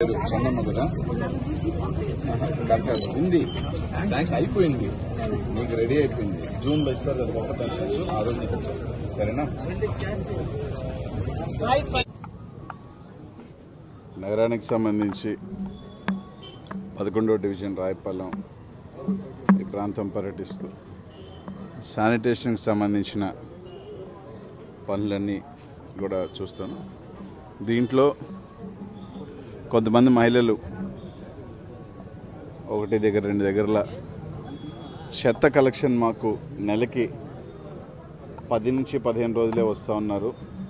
చందమ్మ కదా డాక్టర్ ఉంది థ్యాంక్స్ అయిపోయింది నీకు రెడీ అయిపోయింది జూన్ లో ఇస్తారు కదా కొత్త పెన్షన్స్ ఆ రోజు నీకు వచ్చేస్తుంది సరేనా నగరానికి సంబంధించి పదకొండవ డివిజన్ రాయపాలెం ఈ ప్రాంతం పర్యటిస్తూ శానిటేషన్కి సంబంధించిన పనులన్నీ కూడా చూస్తాను దీంట్లో కొంతమంది మహిళలు ఒకటి దగ్గర రెండు దగ్గరలా చెత్త కలెక్షన్ మాకు నెలకి పది నుంచి పదిహేను రోజులే వస్తూ ఉన్నారు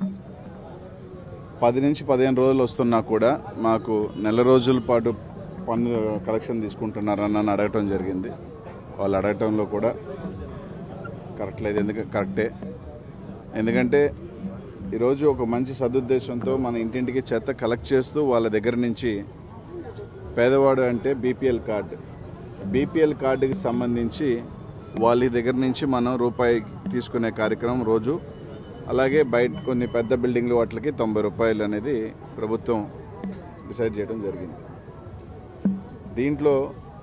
పది నుంచి పదిహేను రోజులు వస్తున్నా కూడా మాకు నెల రోజుల పాటు పన్ను కలెక్షన్ తీసుకుంటున్నారని నన్ను అడగటం జరిగింది వాళ్ళు అడగటంలో కూడా కరెక్ట్ లేదు ఎందుకంటే కరెక్టే ఎందుకంటే ఈరోజు ఒక మంచి సదుద్దేశంతో మన ఇంటింటికి చెత్త కలెక్ట్ చేస్తూ వాళ్ళ దగ్గర నుంచి పేదవాడు అంటే బీపీఎల్ కార్డు బీపీఎల్ కార్డుకి సంబంధించి వాళ్ళ దగ్గర నుంచి మనం రూపాయి తీసుకునే కార్యక్రమం రోజు అలాగే బయట కొన్ని పెద్ద బిల్డింగ్లు వాటికి తొంభై రూపాయలు అనేది ప్రభుత్వం డిసైడ్ చేయడం జరిగింది దీంట్లో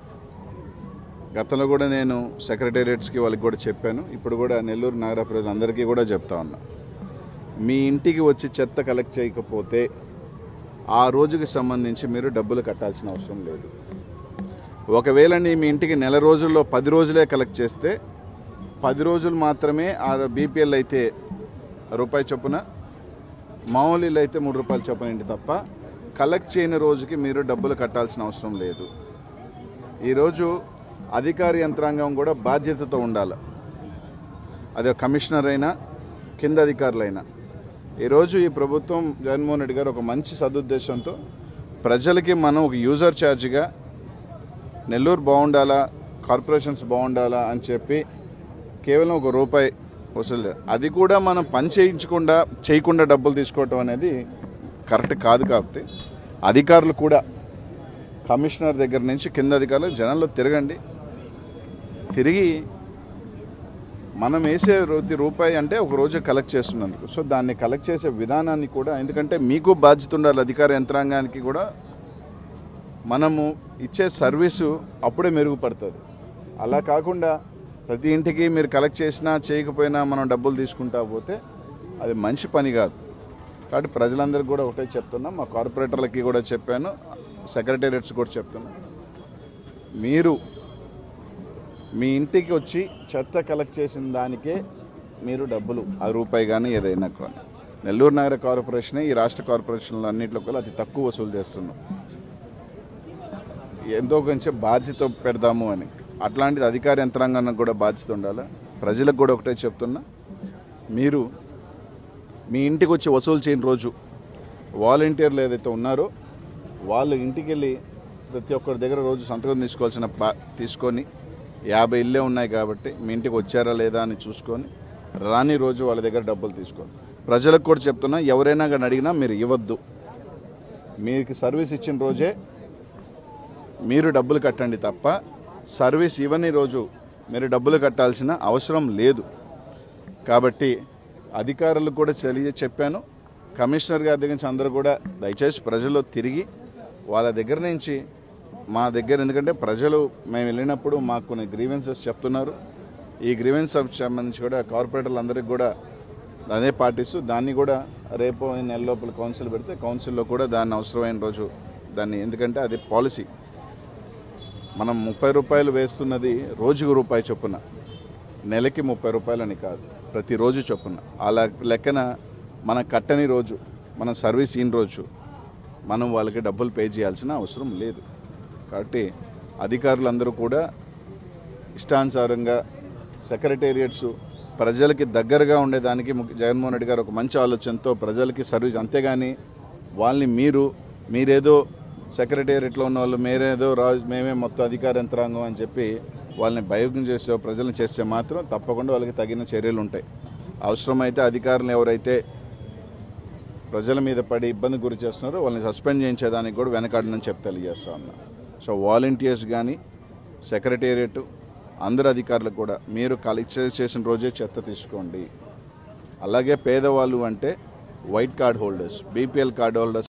గతంలో కూడా నేను సెక్రటేరియట్స్కి వాళ్ళకి కూడా చెప్పాను ఇప్పుడు కూడా నెల్లూరు నగర ప్రజలందరికీ కూడా చెప్తా ఉన్నా మీ ఇంటికి వచ్చి చెత్త కలెక్ట్ చేయకపోతే ఆ రోజుకి సంబంధించి మీరు డబ్బులు కట్టాల్సిన అవసరం లేదు ఒకవేళ నీ మీ ఇంటికి నెల రోజుల్లో పది రోజులే కలెక్ట్ చేస్తే పది రోజులు మాత్రమే ఆ బీపీఎల్ అయితే రూపాయి చొప్పున మామూలు ఇల్లు అయితే మూడు రూపాయలు చొప్పున ఇంటి తప్ప కలెక్ట్ చేయని రోజుకి మీరు డబ్బులు కట్టాల్సిన అవసరం లేదు ఈరోజు అధికార యంత్రాంగం కూడా బాధ్యతతో ఉండాలి అదే కమిషనర్ అయినా కింద అధికారులైనా ఈరోజు ఈ ప్రభుత్వం జగన్మోహన్ రెడ్డి గారు ఒక మంచి సదుద్దేశంతో ప్రజలకి మనం ఒక యూజర్ ఛార్జ్గా నెల్లూరు బాగుండాలా కార్పొరేషన్స్ బాగుండాలా అని చెప్పి కేవలం ఒక రూపాయి వసూలు అది కూడా మనం పని చేయించకుండా చేయకుండా డబ్బులు తీసుకోవటం అనేది కరెక్ట్ కాదు కాబట్టి అధికారులు కూడా కమిషనర్ దగ్గర నుంచి కింద అధికారులు జనంలో తిరగండి తిరిగి మనం వేసే ప్రతి రూపాయి అంటే ఒక రోజు కలెక్ట్ చేస్తున్నందుకు సో దాన్ని కలెక్ట్ చేసే విధానాన్ని కూడా ఎందుకంటే మీకు బాధ్యత ఉండాలి అధికార యంత్రాంగానికి కూడా మనము ఇచ్చే సర్వీసు అప్పుడే మెరుగుపడుతుంది అలా కాకుండా ప్రతి ఇంటికి మీరు కలెక్ట్ చేసినా చేయకపోయినా మనం డబ్బులు తీసుకుంటా పోతే అది మంచి పని కాదు కాబట్టి ప్రజలందరికీ కూడా ఒకటే చెప్తున్నాం మా కార్పొరేటర్లకి కూడా చెప్పాను సెక్రటేరియట్స్ కూడా చెప్తున్నాను మీరు మీ ఇంటికి వచ్చి చెత్త కలెక్ట్ చేసిన దానికే మీరు డబ్బులు ఆ రూపాయి కానీ ఏదైనా కానీ నెల్లూరు నగర కార్పొరేషనే ఈ రాష్ట్ర కార్పొరేషన్లు అన్నింటిలో కూడా అతి తక్కువ వసూలు చేస్తున్నాం ఎంతో కొంచెం బాధ్యత పెడదాము అని అట్లాంటిది అధికార యంత్రాంగానికి కూడా బాధ్యత ఉండాలి ప్రజలకు కూడా ఒకటే చెప్తున్నా మీరు మీ ఇంటికి వచ్చి వసూలు చేయని రోజు వాలంటీర్లు ఏదైతే ఉన్నారో వాళ్ళు ఇంటికి వెళ్ళి ప్రతి ఒక్కరి దగ్గర రోజు సంతకం తీసుకోవాల్సిన బా తీసుకొని యాభై ఇల్లే ఉన్నాయి కాబట్టి మీ ఇంటికి వచ్చారా లేదా అని చూసుకొని రాని రోజు వాళ్ళ దగ్గర డబ్బులు తీసుకోండి ప్రజలకు కూడా చెప్తున్నా ఎవరైనా కానీ అడిగినా మీరు ఇవ్వద్దు మీకు సర్వీస్ ఇచ్చిన రోజే మీరు డబ్బులు కట్టండి తప్ప సర్వీస్ ఇవ్వని రోజు మీరు డబ్బులు కట్టాల్సిన అవసరం లేదు కాబట్టి అధికారులకు కూడా తెలియ చెప్పాను కమిషనర్ గారి దగ్గర నుంచి అందరూ కూడా దయచేసి ప్రజల్లో తిరిగి వాళ్ళ దగ్గర నుంచి మా దగ్గర ఎందుకంటే ప్రజలు మేము వెళ్ళినప్పుడు మాకు కొన్ని గ్రీవెన్సెస్ చెప్తున్నారు ఈ గ్రీవెన్స్ సంబంధించి కూడా కార్పొరేటర్లు అందరికీ కూడా అదే పాటిస్తూ దాన్ని కూడా రేపు ఈ నెల లోపల కౌన్సిల్ పెడితే కౌన్సిల్లో కూడా దాన్ని అవసరమైన రోజు దాన్ని ఎందుకంటే అది పాలసీ మనం ముప్పై రూపాయలు వేస్తున్నది రోజుకు రూపాయి చొప్పున నెలకి ముప్పై రూపాయలని కాదు ప్రతిరోజు చొప్పున అలా లెక్కన మన కట్టని రోజు మన సర్వీస్ ఇన్ రోజు మనం వాళ్ళకి డబ్బులు పే చేయాల్సిన అవసరం లేదు కాబట్టి అధికారులందరూ కూడా ఇష్టానుసారంగా సెక్రటేరియట్స్ ప్రజలకి దగ్గరగా ఉండేదానికి ముఖ్య- జగన్మోహన్ రెడ్డి గారు ఒక మంచి ఆలోచనతో ప్రజలకి సర్వీస్ అంతేగాని వాళ్ళని మీరు మీరేదో సెక్రటేరియట్లో ఉన్న వాళ్ళు మీరేదో రాజు మేమే మొత్తం అధికార యంత్రాంగం అని చెప్పి వాళ్ళని భయం చేసే ప్రజలను చేస్తే మాత్రం తప్పకుండా వాళ్ళకి తగిన చర్యలు ఉంటాయి అవసరమైతే అధికారులు ఎవరైతే ప్రజల మీద పడి ఇబ్బంది గురి చేస్తున్నారో వాళ్ళని సస్పెండ్ చేయించేదానికి కూడా వెనకాడనని చెప్పి తెలియజేస్తా ఉన్నా సో వాలంటీర్స్ కానీ సెక్రటేరియట్ అందరు అధికారులకు కూడా మీరు కలెక్ట్ చేసిన రోజే చెత్త తీసుకోండి అలాగే పేదవాళ్ళు అంటే white card holders BPL card holders